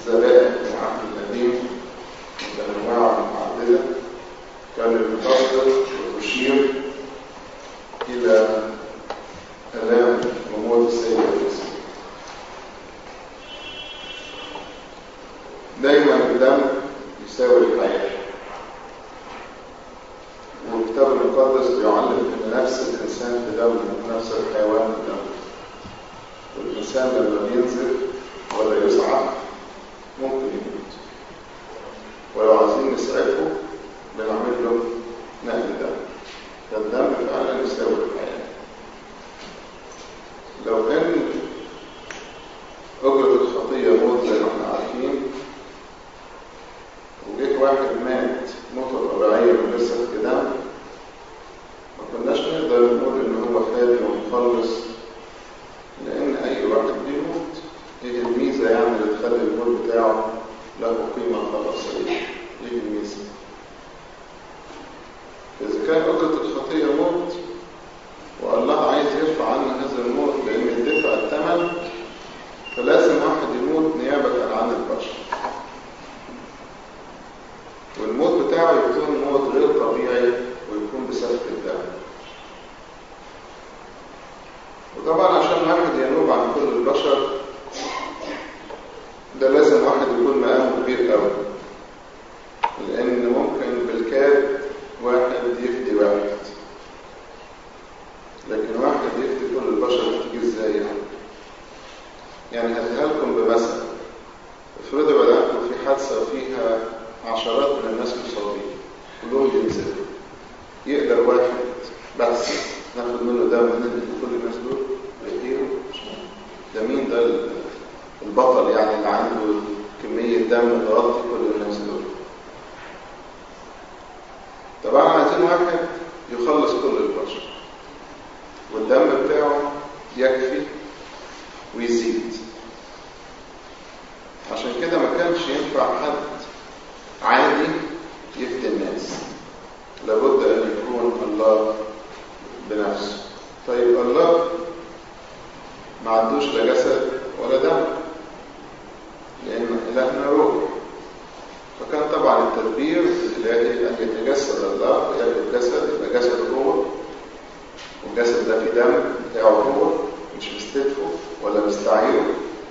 الذبائح في العهد القديم متنوعة ومتعددة كانت بتصدر وتشير إلى آلام وموت السيد المسيح دايما الدم يساوي الحياة والكتاب المقدس بيعلم ان نفس الانسان في دم نفس الحيوان في دم والانسان لما بينزل ولا يصعد ممكن يموت ولو عايزين نسعفه بنعمل له نقل دم فالدم فعلا يساوي الحياه لو ان اجره الخطيه موت زي ما احنا عارفين وجيت واحد مات موتة طبيعية ولسه في دم ما كناش نقدر نقول إن هو خالي ومخلص لأن أي واحد بيموت إيه الميزة يعني اللي تخلي الموت بتاعه له قيمة خلاصية إيه الميزة؟ إذا كان أجرة الخطية موت والله عايز يرفع عنا هذا الموت لأن يدفع الثمن فلازم واحد يموت نيابة عن البشر والموت بتاعه يكون موت غير طبيعي ويكون بسفك الدم وطبعا عشان واحد ينوب عن كل البشر ده لازم واحد يكون مقامه كبير قوي لان ممكن بالكاد واحد يفدي واحد لكن واحد يفدي كل البشر تيجي ازاي يعني يعني هديها لكم بمثل افرضوا بدأتوا في حادثة فيها عشرات من الناس مصابين كلهم بينزلوا يقدر واحد بس ناخد منه دم ندي كل الناس دول بيديهم ده مين ده البطل يعني اللي عنده كمية دم تغطي كل الناس دول طبعا عايزين واحد يخلص كل البشر والدم بتاعه يكفي ويزيد عشان كده ما كانش ينفع حد عادي يفدي الناس لابد ان يكون الله بنفسه طيب الله ما عندوش لا جسد ولا دم لان الهنا روح فكان طبعا التدبير الالهي ان يتجسد الله ياخد جسد يبقى جسد هو والجسد ده فيه دم بتاعه هو مش مستدفه ولا مستعيره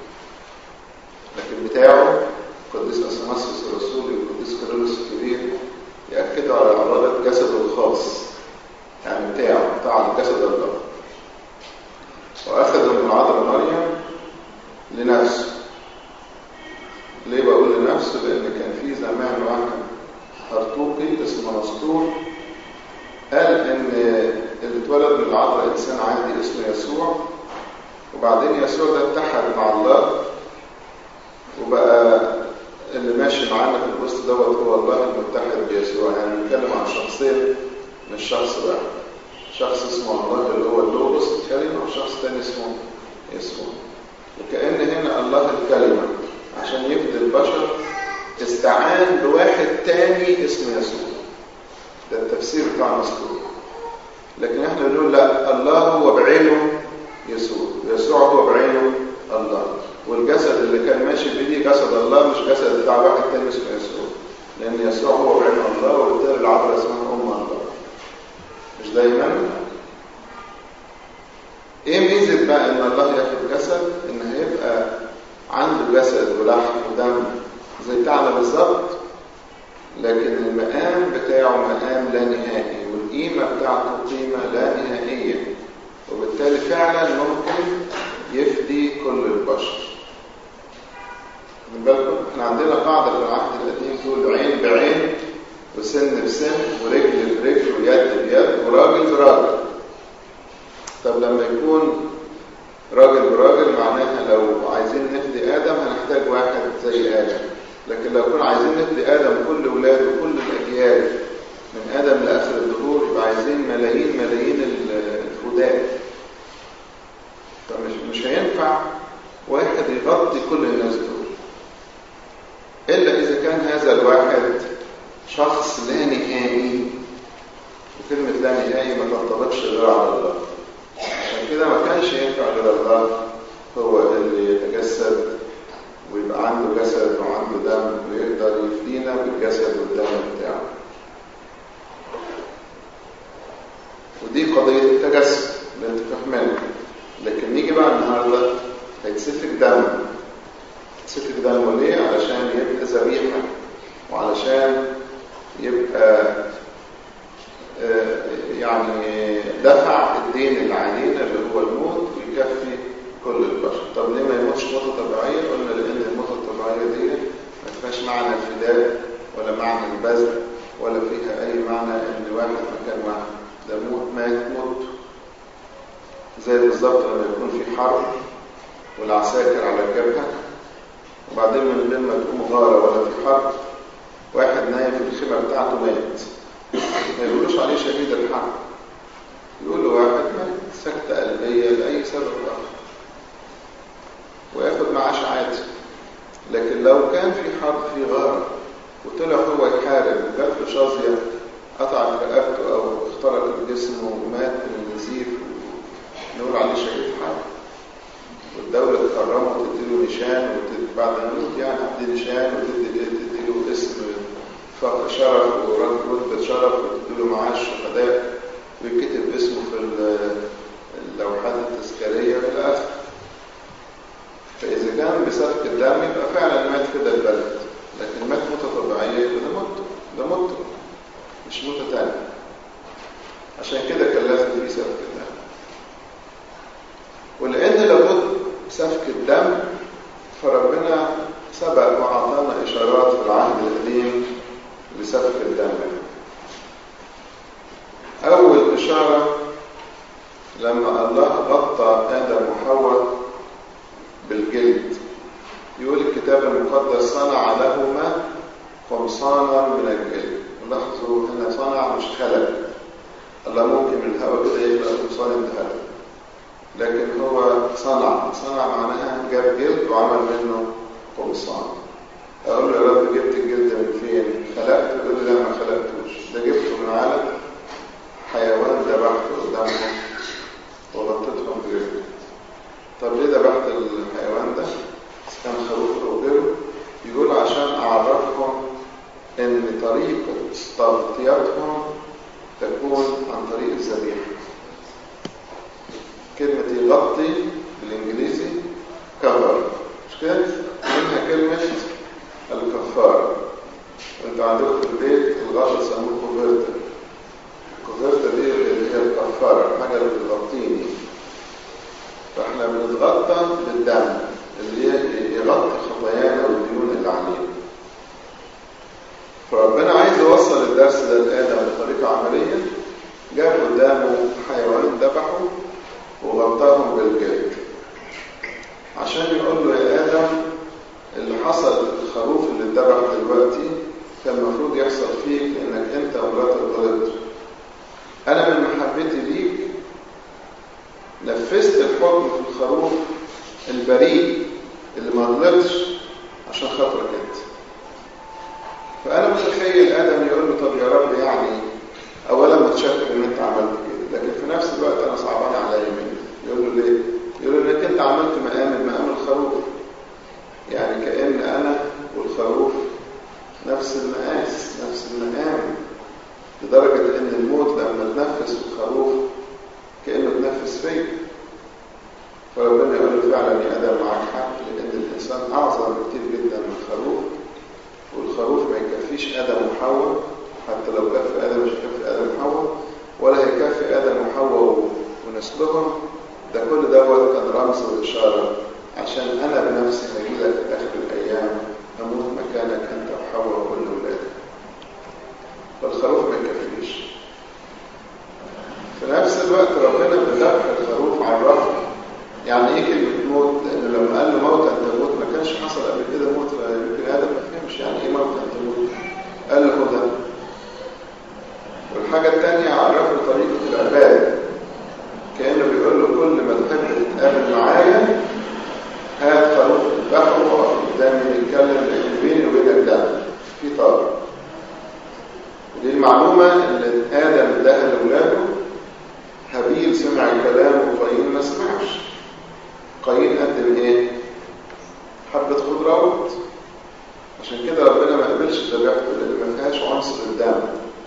لكن بتاعه القديس اثناسيوس الرسولي والقديس كيرلس الكبير ياكدوا على عباره جسده الخاص يعني بتاعه بتاع جسد الله واخذه من عذراء مريم لنفسه ليه بقول لنفسه لان كان في زمان واحد هرطوقي اسمه نسطور قال ان اللي اتولد من العذراء انسان عادي اسمه يسوع وبعدين يسوع ده اتحد مع الله وبقى اللي ماشي معانا في الوسط دوت هو الله المتحد بيسوع يعني بنتكلم عن شخصين مش شخص واحد شخص اسمه الله اللي هو اللوغوس الكلمة وشخص تاني اسمه يسوع وكأن هنا الله الكلمة عشان يفدي البشر استعان بواحد تاني اسمه يسوع ده التفسير بتاع المذكور لكن احنا بنقول لا الله هو بعينه يسوع يسوع هو بعينه الله والجسد اللي كان ماشي بيه جسد الله مش جسد بتاع واحد تاني اسمه يسوع لان يسوع هو بعين الله وبالتالي العذراء اسمها ام الله مش دايما ايه ميزه بقى ان الله ياخد جسد ان هيبقى عنده جسد ولحم ودم زي بتاعنا بالظبط لكن المقام بتاعه مقام لا نهائي والقيمه بتاعته قيمه لا نهائيه وبالتالي فعلا ممكن يفدي كل البشر من بالكم احنا عندنا قاعده في العهد القديم تقول عين بعين وسن بسن ورجل برجل ويد بيد وراجل براجل طب لما يكون راجل براجل معناها لو عايزين نفدي ادم هنحتاج واحد زي ادم لكن لو كنا عايزين نفدي ادم كل ولاده وكل الاجيال من ادم لاخر الدهور يبقى عايزين ملايين ملايين الفداء فمش مش هينفع واحد يغطي كل الناس دول الا اذا كان هذا الواحد شخص لا نهائي وكلمة لا نهائي ما تنطبقش غير على الله عشان كده ما كانش ينفع غير الله هو اللي يتجسد ويبقى عنده جسد ودم ويقدر يفدينا بالجسد والدم بتاعه ودي قضية التجسد اللي انت فاهمينها لكن نيجي بقى النهارده هيتسفك دم يتسفك دم ليه؟ علشان يبقى ذبيحة وعلشان يبقى آه، يعني دفع الدين اللي علينا اللي هو الموت ويكفي كل البشر طب ليه ما يموتش موتة طبيعية؟ قلنا لأن الموتة الطبيعية دي ما فيهاش معنى الفداء ولا معنى البذل ولا فيها أي معنى إن واحد مكان واحد ده موت مات موت زي بالظبط لما يكون في حرب والعساكر على الجبهة وبعدين من غير ما تقوم غارة ولا في حرب واحد نايم في الخيمة بتاعته مات ما يقولوش عليه شهيد الحرب يقولوا واحد مات سكتة قلبية لأي سبب آخر وياخد معاش عادي لكن لو كان في حرب في غارة وطلع هو يحارب وجات له شظية قطعت رقبته أو اخترقت جسمه ومات من النزيف نقول عليه شهيد حرب والدولة تكرمه وتديله نشان وبعد ما يموت يعني تدي نشان وتدي تديله اسم فخر شرف ورتبة شرف وتديله معاش شهداء ويكتب اسمه في اللوحات التذكارية إلى آخره فإذا كان بسفك الدم يبقى فعلا مات كده البلد لكن مات موتة طبيعية يبقى ده موته ده موته مش موتة تانية عشان كده كان لازم في سفك الدم ولأن لابد سفك الدم فربنا سبق وأعطانا إشارات في العهد القديم لسفك الدم أول إشارة لما الله غطى آدم وحواء بالجلد يقول الكتاب المقدس صنع لهما قمصانا من الجلد لاحظوا هنا صنع مش خلق الله ممكن من الهواء كده يخلق قمصان الذهب لكن هو صنع صنع معناها جاب جلد وعمل منه قمصان اقول له يا رب جبت الجلد من فين خلقته يقول لي لا ما خلقتوش ده جبته من عالم حيوان ذبحته قدامهم وغطيتهم بجلد طب ليه ذبحت الحيوان ده كان خروف او غيره يقول عشان اعرفهم ان طريقه تغطيتهم تكون عن طريق الذبيحه كلمة يغطي بالإنجليزي كفر مش كده؟ منها كلمة الكفارة وانت عندكم في البيت الغطا يسموه كوفرتا الكوفرتا دي اللي هي الكفارة الحاجة اللي بتغطيني فاحنا بنتغطى بالدم اللي يغطي خطايانا والديون اللي علينا فربنا عايز يوصل الدرس ده لآدم بطريقة عملية جاب قدامه حيوان ذبحه وغطاهم بالجلد عشان يقول له يا آدم اللي حصل الخروف اللي اتذبح دلوقتي كان المفروض يحصل فيك انك انت ومراتك غلطت انا من محبتي ليك نفذت الحكم في الخروف البريء اللي ما غلطش عشان خاطرك انت فانا متخيل ادم يقول له طب يا رب يعني اولا متشكر ان انت عملت كده لكن في نفس الوقت انا صعبان عليا منك يقول له ليه يقول له انك انت عملت مقام المقام الخروف يعني كأن انا والخروف نفس المقاس نفس المقام لدرجة ان الموت لما تنفس في الخروف كأنه تنفس فيا فربنا يقول له فعلا يا ادم معك حق لان الانسان اعظم بكتير جدا من الخروف والخروف ما يكفيش ادم وحواء حتى لو كفي ادم مش هيكفي ادم وحواء ولا هيكفي ادم وحواء ونسلهم ده كل دوت كان رمز واشاره عشان انا بنفسي هجي لك في اخر الايام اموت مكانك انت وحواء وكل ولادك فالخروف ما يكفيش في نفس الوقت ربنا بذبح الخروف عرفه يعني ايه كلمه موت لان لما قال له موت انت تموت ما كانش حصل قبل كده موت يمكن ادم ما فهمش يعني ايه موت انت تموت قال له ده والحاجه الثانيه عرفه طريقه العباده كانه بيقول له كل ما تحب تتقابل معايا هات خروف اذبحه وقف قدامي نتكلم لان بيني وبينك ده في طار ودي المعلومه اللي ادم اداها لاولاده هابيل سمع الكلام وقايين ما سمعش قايين قدم ايه حبه خضروات عشان كده ربنا ما قبلش ذبيحته لان ما فيهاش عنصر الدم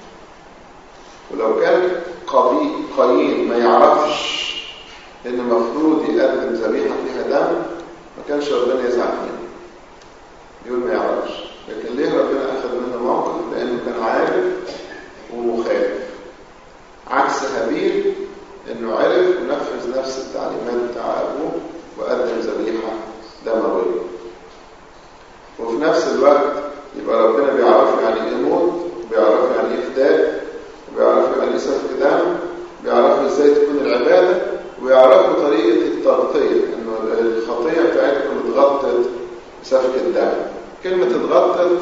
ولو كان قبي قايين ما يعرفش ان المفروض يقدم ذبيحه فيها دم ما كانش ربنا يزعل منه يقول ما يعرفش لكن ليه ربنا اخذ منه موقف لانه كان عارف ومخالف عكس هابيل انه عرف ونفذ نفس التعليمات بتاع ابوه وقدم ذبيحه دمويه وفي نفس الوقت يبقى ربنا بيعرفه يعني ايه موت بيعرفه يعني ايه فداء وبيعرفه يعني ايه سفك دم بيعرفه ازاي تكون العباده ويعرفوا طريقه التغطيه انه الخطيه بتاعتكم اتغطت سفك الدم كلمه اتغطت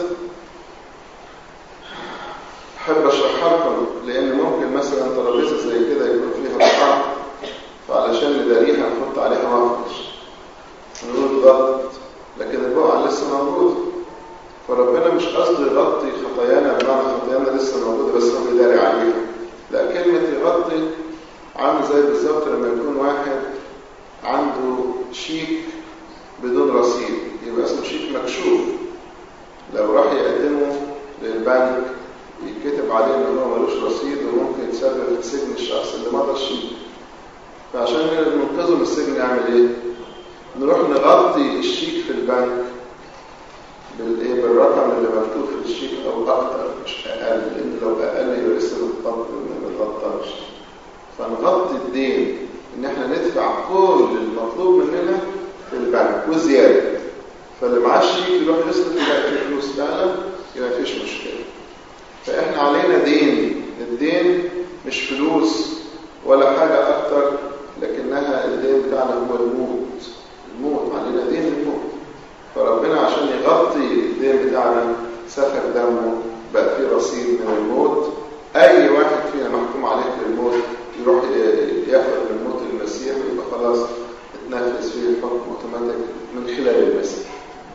احب اشرحها لكم لان ممكن مثلا ترابيزه زي كده يكون فيها بقعه فعلشان نداريها نحط عليها مفرش نقول اتغطت لكن البقعه لسه موجوده فربنا مش قصده يغطي خطايانا بمعنى خطايانا لسه موجوده بس هو بيداري عليها لا كلمه يغطي عامل زي بالظبط لما يكون واحد عنده شيك بدون رصيد يبقى اسمه شيك مكشوف لو راح يقدمه للبنك يتكتب عليه ان هو ملوش رصيد وممكن يتسبب في سجن الشخص اللي مضى الشيك فعشان ننقذه من السجن نعمل ايه؟ نروح نغطي الشيك في البنك بالايه بالرقم اللي مكتوب في الشيك او اكتر مش اقل لان لو اقل يبقى لسه ما بتغطاش فنغطي الدين ان احنا ندفع كل المطلوب مننا في البنك وزياده فاللي معاه الشيك يروح يصرف يلاقي فيه فلوس فعلا يبقى مفيش مشكله فاحنا علينا دين الدين مش فلوس ولا حاجه اكتر لكنها الدين بتاعنا هو الموت الموت علينا دين الموت فربنا عشان يغطي الدين بتاعنا سفك دمه بقى فيه رصيد من الموت اي واحد فينا محكوم عليه بالموت يروح ياخد من موت المسيح ويبقى خلاص اتنفذ فيه الحكم اوتوماتيك من خلال المسيح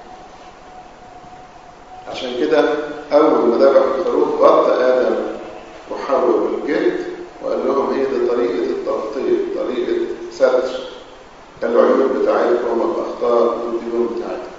عشان كده اول ما ذبح الخروف غطى ادم وحواء بالجلد وقال لهم هي دي طريقه التغطيه طريقه ستر العيوب بتاعتكم والاخطاء والديون بتاعتكم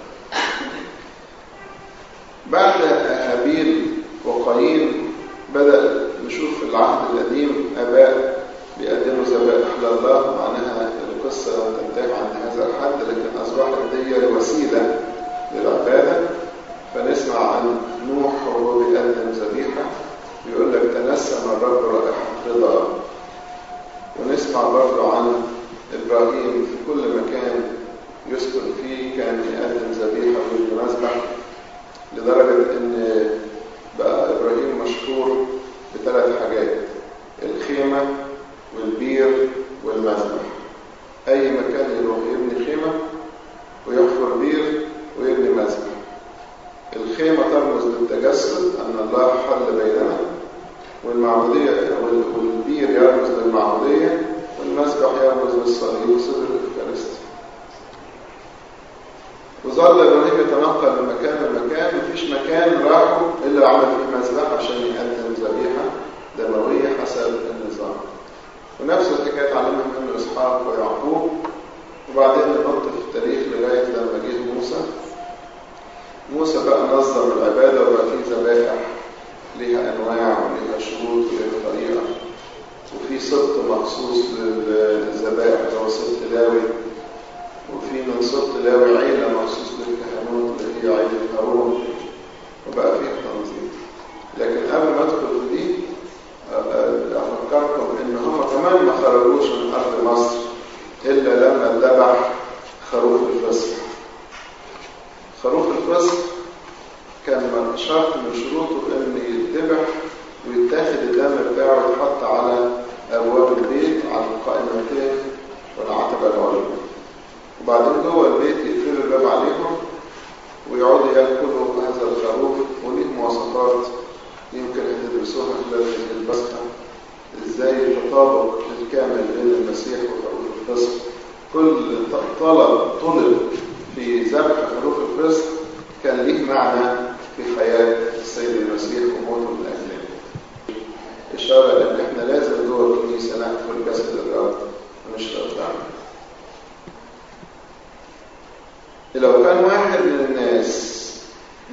بعد هابيل وقايين بدأ نشوف في العهد القديم آباء بيقدموا ذبائح لله معناها القصة تنتهي عند هذا الحد لكن أصبحت دي وسيلة للعبادة فنسمع عن نوح وهو بيقدم ذبيحة بيقول لك تنسم الرب رائحة رضا ونسمع برضه عن إبراهيم في كل مكان يسكن فيه كان يقدم ذبيحة في المذبح لدرجة إن بقى إبراهيم مشهور بثلاث حاجات الخيمة والبير والمذبح أي مكان يروح يبني خيمة ويحفر بير ويبني مذبح الخيمة ترمز للتجسد أن الله حل بيننا والمعبودية والبير يرمز للمعبودية والمذبح يرمز للصليب وصدر الإفكارستي وظل ابراهيم يتنقل من مكان لمكان مفيش مكان راحوا الا عمل فيه مذبح عشان يقدم ذبيحه دمويه حسب النظام ونفس الحكايه اتعلمها منه اسحاق ويعقوب وبعدين ننط في التاريخ لغايه لما جه موسى موسى بقى نظم العباده وبقى فيه ذبائح ليها انواع وليها شروط وليها طريقه وفي سبط مخصوص للذبائح اللي هو سبط لاوي وفي من سبط لاوي عيلة مخصوص للكهنوت اللي هي عيلة هارون وبقى فيها تنظيم لكن قبل ما ادخل في دي افكركم ان هم كمان ما خرجوش من ارض مصر الا لما ذبح خروف الفصح خروف الفصح كان شرط من شروطه ان يتذبح ويتاخد الدم بتاعه يتحط على ابواب البيت على القائمتين والعتبه العليا وبعدين جوه البيت يقفلوا الباب عليهم ويقعدوا ياكلوا هذا الخروف وليه مواصفات يمكن هتدرسوها خلال البسخه ازاي التطابق الكامل بين المسيح وخروف الفصح كل طلب طلب في ذبح خروف الفصح كان ليه معنى في حياه السيد المسيح وموته من اجلنا اشاره لان احنا لازم جوه الكنيسه نحفل جسد الرب ونشرب دمه لو كان واحد من الناس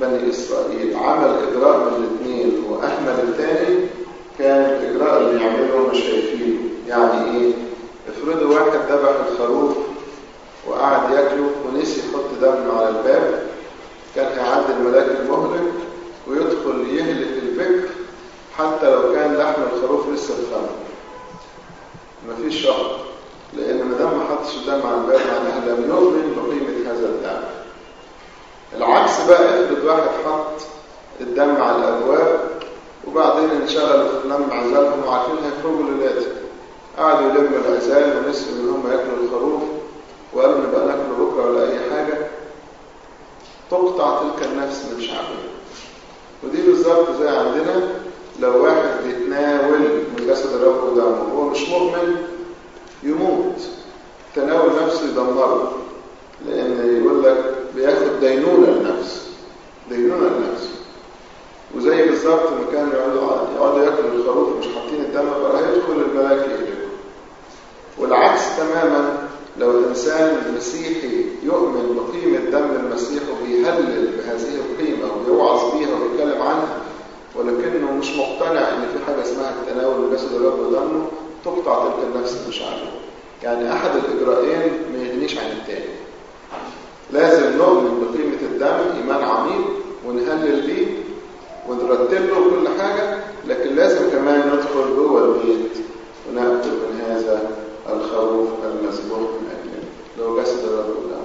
بني إسرائيل عمل إجراء من الاثنين وأهمل الثاني كان الإجراء اللي يعمله مش شايفينه يعني إيه؟ افرضوا واحد ذبح الخروف وقعد ياكله ونسي يحط دم على الباب كان هيعدي الملاك المهلك ويدخل يهلك البكر حتى لو كان لحم الخروف لسه في فمه مفيش شهر لان ما دام ما حطش الدم على الباب معناها لم يؤمن بقيمه هذا الدم العكس بقى افرض واحد حط الدم على الابواب وبعدين انشغلوا في لم عزالهم وعارفين هيخرجوا ليلاتي قعدوا يلموا العزال ونسوا ان هم ياكلوا الخروف وقالوا نبقى ناكله بكره ولا اي حاجه تقطع تلك النفس من شعبها ودي بالظبط زي عندنا لو واحد بيتناول من جسد الرب ودمه وهو مش مؤمن يموت تناول نفسه يدمره لان يقول لك بياخد دينونه النفس دينونه النفس وزي بالظبط ما كانوا يقعدوا يقعدوا ياكلوا الخروف مش حاطين الدم ولا هيدخل الملاك يهلكه والعكس تماما لو الإنسان مسيحي يؤمن بقيمة دم المسيح وبيهلل بهذه القيمة وبيوعظ بيها وبيتكلم عنها ولكنه مش مقتنع ان في حاجة اسمها التناول من جسد الرب ودمه تقطع تلك النفس مش عنه يعني احد الاجراءين ما يغنيش عن التاني لازم نؤمن بقيمة الدم ايمان عميق ونهلل بيه ونرتب له كل حاجة لكن لازم كمان ندخل جوه البيت ونأكل من هذا الخروف المذبوح من أجله لو جسد الرب ودمه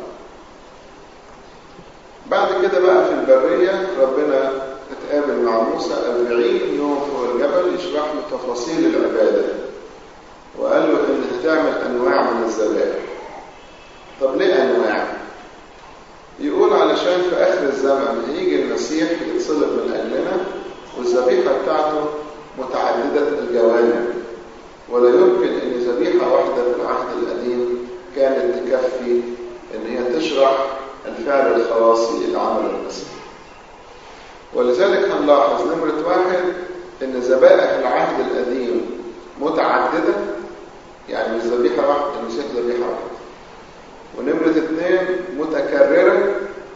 بعد كده بقى في البرية ربنا اتقابل مع موسى 40 يوم فوق الجبل يشرح له تفاصيل العبادة وقال له ان هتعمل انواع من الذبائح طب ليه انواع يقول علشان في اخر الزمن هيجي المسيح يتصلب من اجلنا والذبيحه بتاعته متعدده الجوانب ولا يمكن ان ذبيحه واحده في العهد القديم كانت تكفي ان هي تشرح الفعل الخلاصي اللي عمله المسيح ولذلك هنلاحظ نمرة واحد ان ذبائح العهد القديم متعددة يعني مش ذبيحة واحدة المسيح ذبيحة واحدة ونمرة اثنين متكررة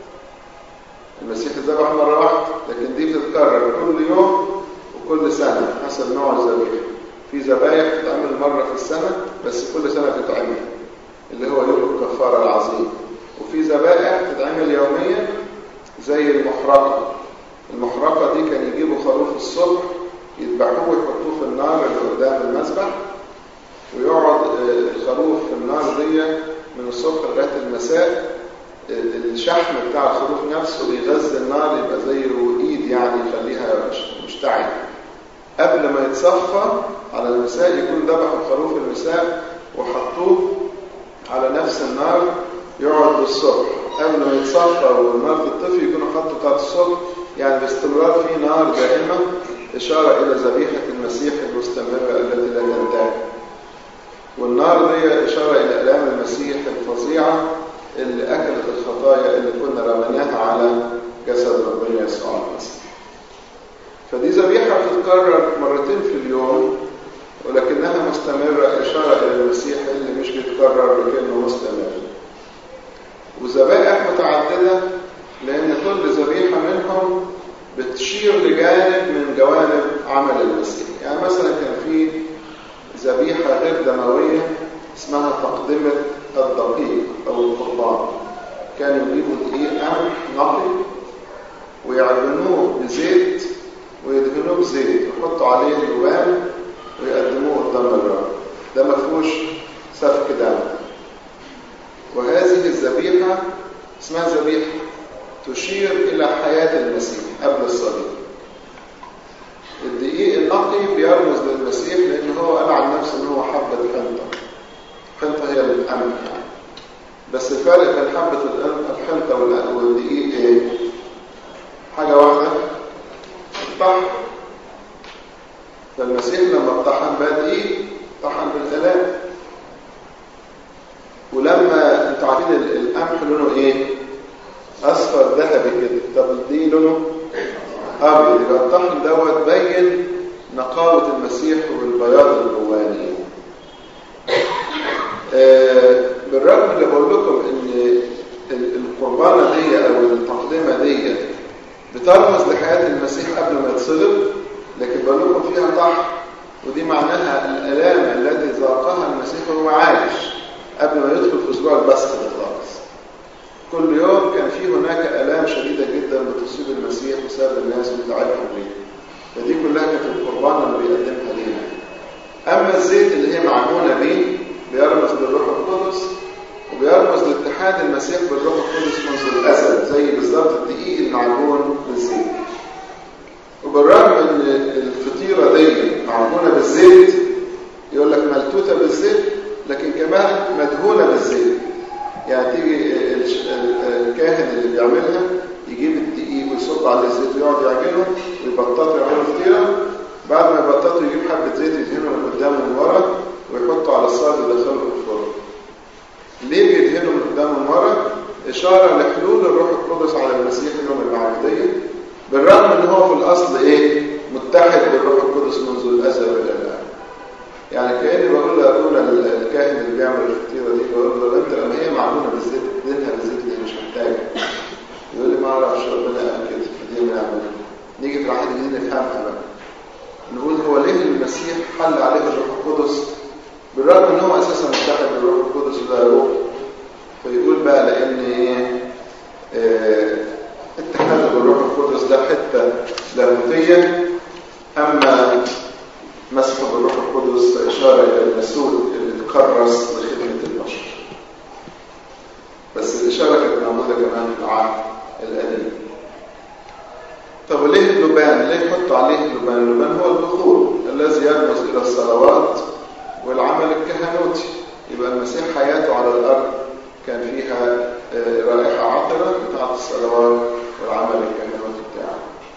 المسيح ذبح مرة واحدة لكن دي بتتكرر كل يوم وكل سنة حسب نوع الذبيحة في ذبايح بتتعمل مرة في السنة بس كل سنة بتتعمل اللي هو يوم الكفارة العظيم وفي ذبائح بتتعمل يوميا زي المحرقة المحرقة دي كان يجيبوا خروف الصبح يذبحوه ويحطوه في النار اللي قدام المذبح ويقعد الخروف في النار دي من الصبح لغاية المساء الشحم بتاع الخروف نفسه بيغذي النار يبقى زي ايد يعني يخليها مشتعل قبل ما يتصفى على المساء يكون ذبحوا خروف المساء وحطوه على نفس النار يقعد للصبح قبل ما يتصفى والنار تطفي يكونوا حطوا بتاعت الصبح يعني باستمرار في نار دائمة إشارة إلى ذبيحة المسيح المستمرة التي لا تنتهي والنار دي إشارة إلى آلام المسيح الفظيعة اللي أكلت الخطايا اللي كنا رميناها على جسد ربنا يسوع المسيح فدي ذبيحة بتتكرر مرتين في اليوم ولكنها مستمرة إشارة إلى المسيح اللي مش بيتكرر لكنه مستمر وذبائح متعددة لأن كل ذبيحة منهم بتشير لجانب من جوانب عمل المسيح يعني مثلا كان في ذبيحة غير دموية اسمها تقدمة الدقيق أو القربان كانوا يجيبوا دقيق قمح نقي ويعجنوه بزيت ويدهنوه بزيت ويحطوا عليه اللبان ويقدموه قدام الرب ده ما فيهوش سفك دم وهذه الذبيحة اسمها ذبيحة تشير إلى حياة المسيح قبل الصليب الدقيق النقي بيرمز للمسيح لأن هو قال عن نفسه إن هو حبة حنطة حنطة هي القمح يعني بس الفرق بين حبة الحنطة والدقيق إيه؟ حاجة واحدة الطحن فالمسيح لما الطحن بقى دقيق طحن بالآلام ولما انتوا عارفين القمح لونه ايه؟ اصفر ذهبي كده طب دي لونه ابيض يبقى الطحن دوت بين نقاوة المسيح والبياض الجواني آه بالرغم اللي بقول لكم ان القربانة دي او التقدمة دي بترمز لحياة المسيح قبل ما يتصلب لكن بقول لكم فيها طح ودي معناها الآلام التي ذاقها المسيح وهو عايش قبل ما يدخل في أسبوع البسخ خالص كل يوم كان في هناك آلام شديدة جدا بتصيب المسيح بسبب الناس وتعبهم ليه فدي كلها كانت القربان اللي بيقدمها لينا أما الزيت اللي هي معجونة بيه بيرمز للروح القدس وبيرمز لاتحاد المسيح بالروح القدس منذ الأزل زي بالظبط الدقيق المعجون بالزيت وبالرغم ان الفطيرة دي معجونة بالزيت يقول لك ملتوتة بالزيت لكن كمان مدهونة بالزيت يعني تيجي الكاهن اللي بيعملها يجيب الدقيق ويصب عليه الزيت ويقعد يعجنه ويبططه يعمله فطيرة بعد ما يبططه يجيب حبة زيت يدهنه من قدام ومن ورا ويحطه على الصاج ويدخله في الفرن ليه بيدهنه من قدام ومن ورا إشارة لحلول الروح القدس على المسيح يوم المعمودية بالرغم ان هو في الاصل ايه متحد بالروح القدس منذ الازل الى الان يعني كاني بقول لابونا الكاهن اللي بيعمل الفطيره دي بقول له انت لما هي معموله بالزيت ادينها بالزيت دي مش محتاجه يقول لي ما اعرفش ربنا قال كده فدي بنعملها نيجي في العهد الجديد نفهمها بقى نقول هو ليه المسيح حل عليه الروح القدس بالرغم ان هو اساسا متحد بالروح القدس وده روح فيقول بقى لان ايه آه التحدث بالروح القدس ده حته لاهوتيه اما مسح بالروح القدس فاشاره الى المسؤول اللي كرس لخدمه البشر بس الاشاره كانت موجوده كمان في العهد القديم طب وليه اللبان ليه يحطوا عليه اللبان اللبان هو البخور الذي يرمز الى الصلوات والعمل الكهنوتي يبقى المسيح حياته على الارض كان فيها رائحة عطرة بتاعت الصلوات والعمل الكهنوتي بتاعه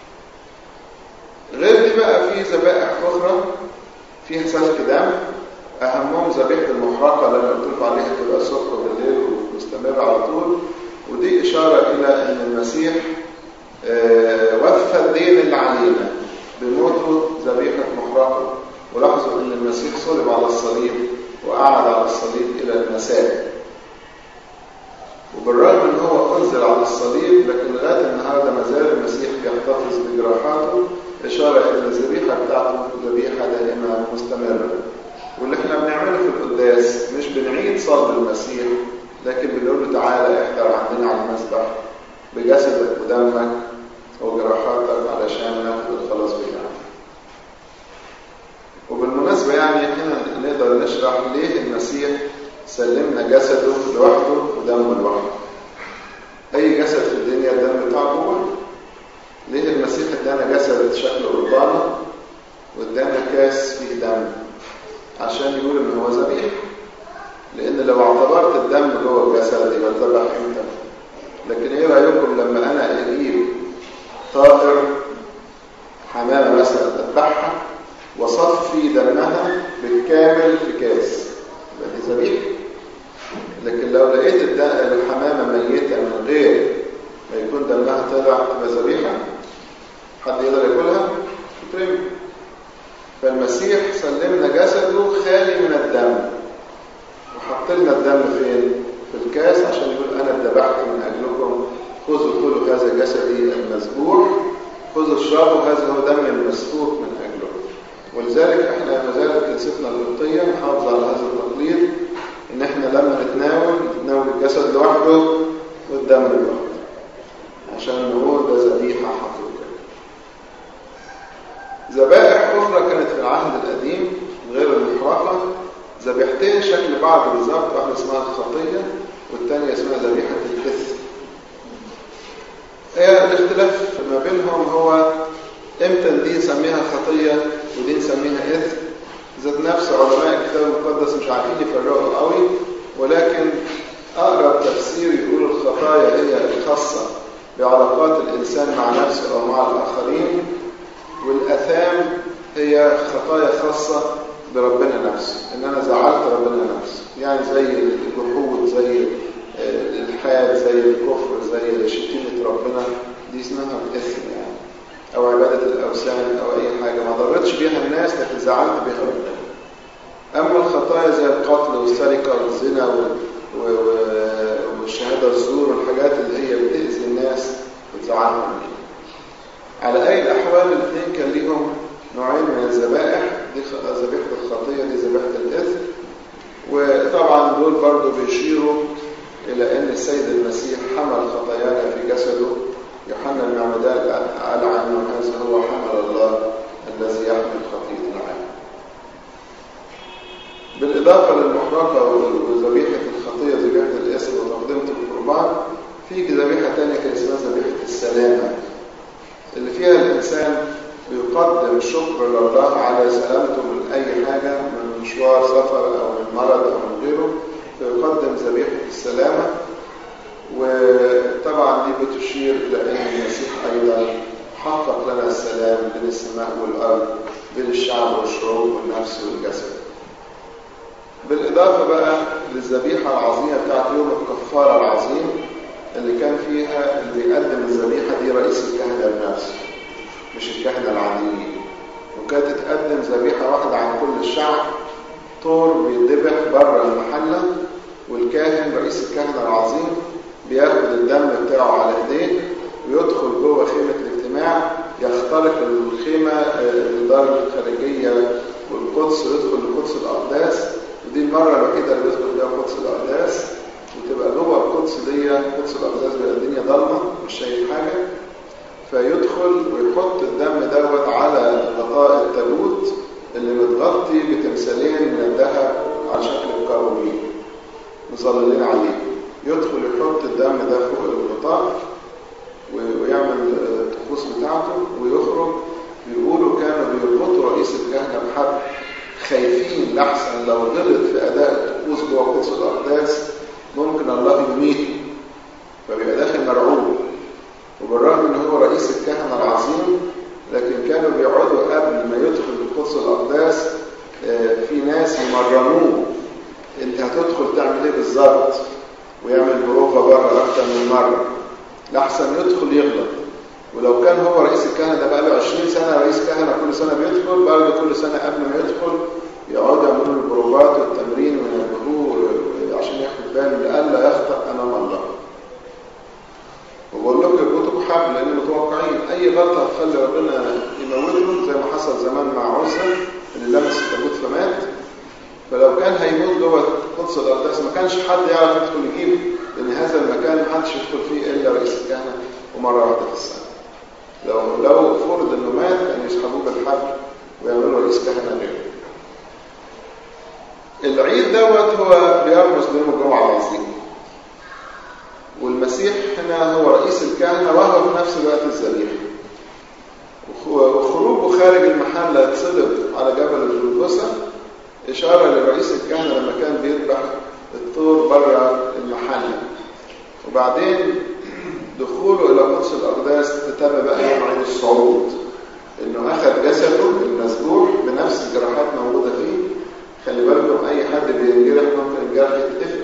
غير دي بقى في ذبائح أخرى فيها سفك دم أهمهم ذبيحة المحرقة اللي أنا قلت لكم عليها تبقى الصبح وبالليل ومستمرة على طول ودي إشارة إلى أن المسيح وفى الدين اللي علينا بموته ذبيحة محرقة ولاحظوا أن المسيح صلب على الصليب وقعد على الصليب إلى المساء وبالرغم ان هو انزل على الصليب لكن لغايه النهارده ما زال المسيح بيحتفظ بجراحاته اشاره الى الذبيحه بتاعته ذبيحه دائمه مستمره واللي احنا بنعمله في القداس مش بنعيد صلب المسيح لكن بنقول له تعالى احضر عندنا على المسبح بجسدك ودمك وجراحاتك علشان ناخد الخلاص بتاعك وبالمناسبه يعني هنا نقدر نشرح ليه المسيح سلمنا جسده لوحده ودمه لوحده اي جسد في الدنيا الدم بتاعه جوه ليه المسيح ادانا جسد شكل قربانه وادانا كاس فيه دم عشان يقول ان هو ذبيح لان لو اعتبرت الدم جوه الجسد يبقى اتذبح امتى لكن ايه رايكم لما انا اجيب طائر حمامه مثلا اذبحها وصفي دمها بالكامل في كاس يبقى دي ذبيحه لكن لو لقيت الحمامة ميتة من غير ما يكون دمها طلع تبقى ذبيحة حد يقدر ياكلها؟ تترمي فالمسيح سلمنا جسده خالي من الدم وحط لنا الدم فين؟ في الكاس عشان يقول أنا اتذبحت من أجلكم خذوا كلوا هذا جسدي المذبوح خذوا اشربوا هذا هو دمي المسفوك من أجلكم ولذلك احنا ما زالت كنيستنا القبطية محافظة على هذا التقليد ان احنا لما نتناول نتناول الجسد لوحده والدم لوحده عشان نقول ده ذبيحة حقيقية ذبائح أخرى كانت في العهد القديم غير المحرقة ذبيحتين شكل بعض بالظبط واحدة اسمها الخطية والثانية اسمها ذبيحة الإثم هي الاختلاف ما بينهم هو امتى دي نسميها خطية ودي نسميها إثم ذات نفس علماء الكتاب المقدس مش عارفين يفرقوا قوي ولكن أقرب تفسير يقول الخطايا هي الخاصة بعلاقات الإنسان مع نفسه أو مع الآخرين والأثام هي خطايا خاصة بربنا نفسه إن أنا زعلت ربنا نفسه يعني زي الجحود زي الإلحاد زي الكفر زي شتيمة ربنا دي اسمها الإثم يعني أو عبادة الأوثان أو أي حاجة ما ضرتش بيها الناس لكن زعلت بيها ربنا أما الخطايا زي القتل والسرقة والزنا و... و... والشهادة الزور والحاجات اللي هي بتأذي الناس وتزعلهم على أي الأحوال الاثنين كان ليهم نوعين من الذبائح دي ذبيحة الخطية دي ذبيحة الإثم وطبعا دول برضو بيشيروا إلى أن السيد المسيح حمل خطايانا في جسده يوحنا المعمدان قال عنه هذا هو حمل الله الذي يحمل خطية العالم بالإضافة للمحرقة وذبيحة الخطية ذبيحة الإثم وتقدمة القربان في ذبيحة تانية كان اسمها ذبيحة السلامة اللي فيها الإنسان بيقدم شكر لله على سلامته من أي حاجة من مشوار سفر أو من مرض أو من غيره فيقدم ذبيحة السلامة وطبعا دي بتشير إلى أن المسيح أيضا حقق لنا السلام بين السماء والأرض بين الشعب والشعوب والنفس والجسد بالإضافة بقى للذبيحة العظيمة بتاعت يوم الكفارة العظيم اللي كان فيها اللي بيقدم الذبيحة دي رئيس الكهنة بنفسه مش الكهنة العاديين وكانت تتقدم ذبيحة واحدة عن كل الشعب طور بيذبح بره المحلة والكاهن رئيس الكهنة العظيم بياخد الدم بتاعه على ايديه ويدخل جوه خيمة الاجتماع يخترق الخيمة الدار الخارجية والقدس ويدخل لقدس الأقداس ودي المرة الوحيدة اللي بيدخل فيها قدس الأقداس وتبقى جوه القدس دي قدس الأقداس بيبقى الدنيا ضلمة مش شايف حاجة فيدخل ويحط الدم دوت على غطاء التابوت اللي متغطي بتمثالين من الذهب على شكل الكروبين مظللين عليه يدخل يحط الدم ده فوق الغطاء ويعمل الطقوس بتاعته ويخرج بيقولوا كانوا بيربطوا رئيس الكهنة بحبل خايفين لحسن لو غلط في أداء الطقوس جوه قدس الأقداس ممكن الله يميته فبيبقى داخل مرعوب وبالرغم ان هو رئيس الكهنة العظيم لكن كانوا بيقعدوا قبل ما يدخل القدس الأقداس في ناس يمرنوه انت هتدخل تعمل ايه بالظبط ويعمل بروفة بره أكتر من مرة لحسن يدخل يغلط ولو كان هو رئيس الكهنة ده بقى له 20 سنة رئيس كهنة كل سنة بيدخل برضه كل سنة قبل ما يدخل يقعدوا يعملوا البروفات والتمرين وينبهوه عشان ياخد باله لألا يخطأ أمام الله وبقول لكم اربطوا بحبل لان متوقعين اي غلطه هتخلي ربنا يموتهم زي ما حصل زمان مع عزة اللي لمس التابوت فمات فلو كان هيموت جوه قدس الاقداس ما كانش حد يعرف يدخل يجيبه لان هذا المكان ما حدش يدخل فيه الا رئيس الكهنه ومره واحده في السنه لو لو فرض انه مات كانوا يسحبوه بالحبل ويعملوا رئيس كهنه غيره العيد دوت هو بيرمز ليوم الجمعه العظيم والمسيح هنا هو رئيس الكهنة وهو في نفس الوقت الذبيح وخروجه خارج المحل اتصلب على جبل الجلجسة إشارة لرئيس الكهنة لما كان بيذبح الطور بره المحل وبعدين دخوله إلى قدس الأقداس تتم بقى يوم عيد الصعود إنه أخذ جسده المذبوح بنفس الجراحات موجودة فيه خلي بالكم أي حد بينجرح ممكن الجرح يتقفل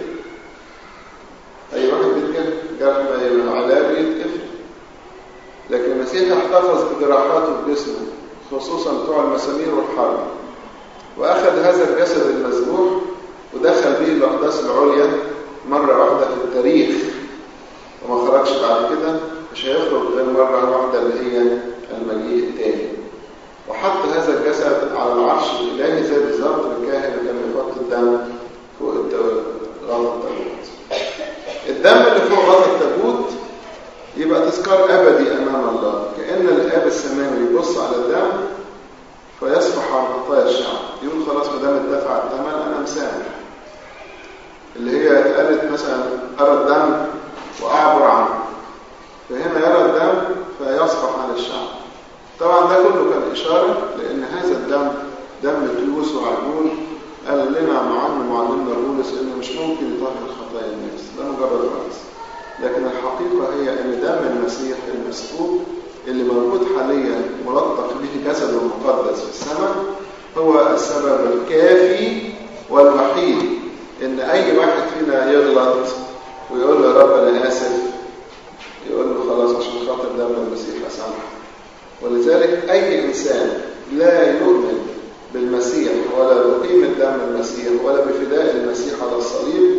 أي واحد بيتجرح جرح علاج يتقفل لكن المسيح احتفظ بجراحاته في جسمه خصوصا بتوع المسامير والحرب وأخذ هذا الجسد المذبوح ودخل به الأقداس العليا مرة واحدة في التاريخ وما خرجش بعد كده مش هيخرج غير مرة واحدة اللي هي المجيء التاني وحط هذا الجسد على العرش الإلهي زي بالظبط الكاهن اللي كان بيحط الدم فوق غلط التابوت الدم اللي فوق غلط التابوت يبقى تذكار أبدي أمام الله كأن الآب السماوي يبص على الدم فيصفح عن خطايا الشعب يقول خلاص ما دام اتدفع الثمن أنا مسامح اللي هي اتقالت مثلا أرى الدم وأعبر عنه فهنا يرى الدم فيصفح عن الشعب طبعا ده كله كان إشارة لأن هذا الدم دم تلوث وعجول قال لنا معلم معلمنا بولس إنه مش ممكن يطهر خطايا النفس ده مجرد رأس لكن الحقيقة هي أن دم المسيح المسكوب اللي موجود حاليا ملطخ به جسده المقدس في السماء هو السبب الكافي والوحيد ان اي واحد فينا يغلط ويقول له يا رب انا اسف يقول له خلاص عشان خاطر دم المسيح اسامحه ولذلك اي انسان لا يؤمن بالمسيح ولا بقيمه دم المسيح ولا بفداء المسيح على الصليب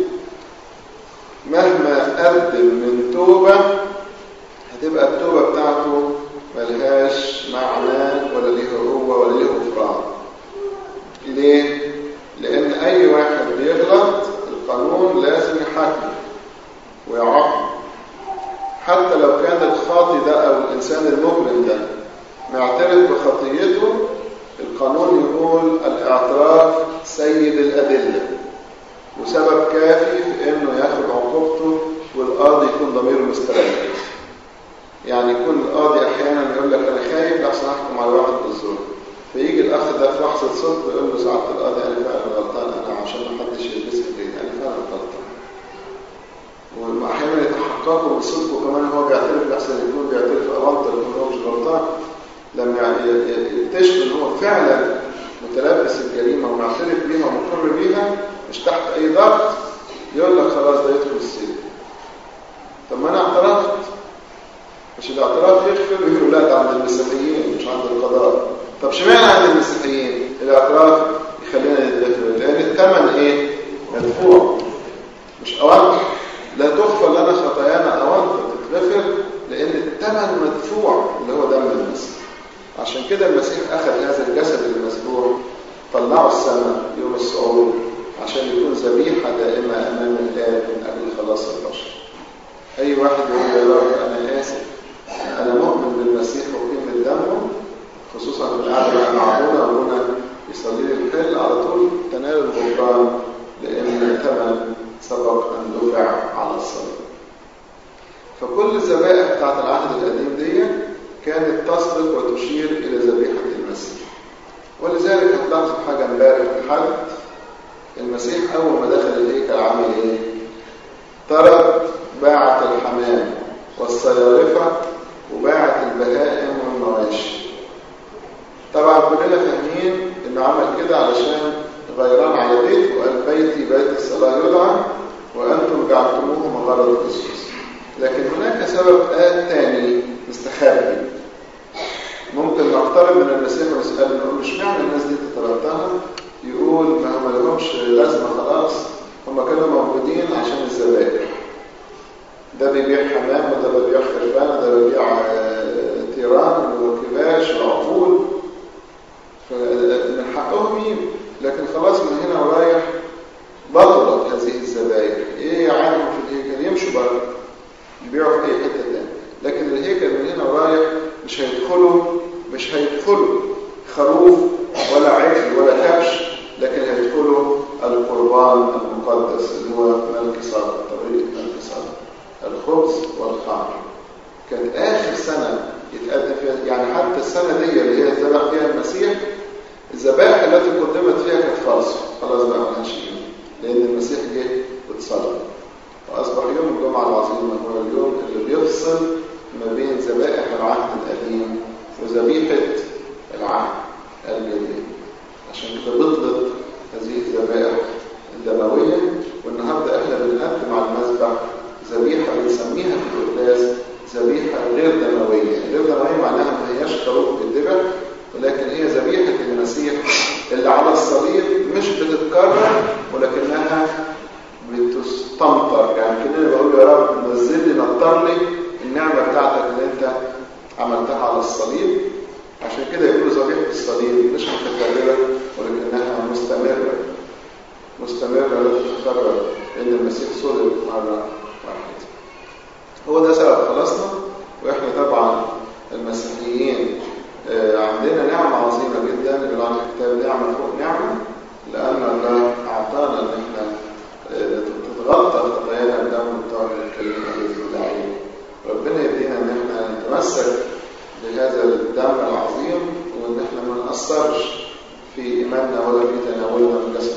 مهما قدم من توبه هتبقى التوبه بتاعته ملهاش معترف بخطيته القانون يقول الاعتراف سيد الأدلة وسبب كافي في انه ياخد عقوبته والقاضي يكون ضميره مستريح يعني يكون القاضي احيانا يقول لك انا خايف لحسن احكم على واحد بالظلم فيجي الاخ ده في لحظه صدق يقول له سعاده القاضي انا فعلا غلطان انا عشان ما حدش يلبسك ليه انا فعلا غلطان واحيانا يتحققوا بصدقه كمان هو بيعترف لحسن يكون بيعترف اوانطه يكون هو مش غلطان لما يكتشف ان هو فعلا متلبس الجريمه ومعترف بيها ومقر بيها مش تحت اي ضغط يقول لك خلاص ده يدخل السجن طب ما انا اعترفت مش الاعتراف يغفر ويقول لا ده عند المسيحيين مش عند القضاء طب اشمعنى عند المسيحيين الاعتراف يخلينا نتغفر لان الثمن ايه مدفوع مش اوانطه لا تغفر لنا خطايانا اوانطه تتغفر لان الثمن مدفوع اللي هو دم المسيح عشان كده المسيح اخذ هذا الجسد المسبوع طلعه السماء يوم الصعود عشان يكون ذبيحه دائمه امام الاب من اجل خلاص البشر اي واحد يقول يا رب انا اسف انا مؤمن بالمسيح وقيمه دمه خصوصا في القعده مع ابونا ابونا يصلي لي الحل على طول تنال الغفران لان الثمن سبق ان دفع على الصليب فكل الذبائح بتاعت العهد القديم دي كانت تصدق وتشير الى ذبيحه المسيح ولذلك هتلاحظوا حاجه امبارح الحد المسيح اول ما دخل الهيكل عمل ايه طرد باعت الحمام والصيارفه وباعت البهائم والمواشي طبعا كلنا فاهمين انه عمل كده علشان غيران على بيت وقال بيتي بيت الصلاه يدعى وانتم جعلتموه مغرض الخصوص لكن هناك سبب آت تاني مستخبي ممكن نقترب من المسيح ونسأله نقول مش معنى الناس دي تتردها يقول ما هم لهمش لازمة خلاص هم كانوا موجودين عشان الذبائح ده بيبيع حمام وده بيبيع خرفان وده بيبيع تيران وكباش وعقول فمن حقهم يجوا لكن خلاص من هنا ورايح بطلت هذه الذبائح ايه يعانوا في الهيكل يمشوا بره يبيعوا في اي حته تاني لكن الهيكل من هنا ورايح مش هيدخلوا مش هيدخلوا خروف ولا عجل ولا كبش لكن هيدخلوا القربان المقدس اللي هو ملك صادق طريقه ملك صادق الخبز والخمر كانت اخر سنه يتقدم فيها يعني حتى السنه دي اللي هي ذبح فيها المسيح الذبائح التي قدمت فيها كانت فالصه خلاص بقى ما كانش لان المسيح جه واتصلب واصبح يوم الجمعه العظيمه هو اليوم اللي بيفصل ما بين ذبائح العهد القديم وذبيحه العهد الجديد عشان كده بطلت هذه الذبائح الدمويه والنهارده احنا بنقدم على المذبح ذبيحه بنسميها في القداس ذبيحه غير دمويه، غير دمويه معناها ما هياش خروف بالذبح ولكن هي ذبيحه المسيح اللي على الصليب مش بتتكرر ولكنها بتستمطر يعني كده بقول يا رب نزل لي نطر لي النعمه بتاعتك اللي انت عملتها على الصليب عشان كده يقولوا ذبيحه الصليب مش متكرره ولكنها مستمره مستمره لا تتكرر لان المسيح صلب مره واحده هو ده سبب خلاصنا واحنا طبعا المسيحيين عندنا نعمه عظيمه جدا اللي عنها الكتاب نعمه فوق نعمه لان الله اعطانا ان احنا تتغطى خطايانا بدم الطاهر الكريم الذي العين ربنا يدينا ان احنا نتمسك بهذا الدم العظيم وان احنا ما نقصرش في ايماننا ولا في تناولنا من جسد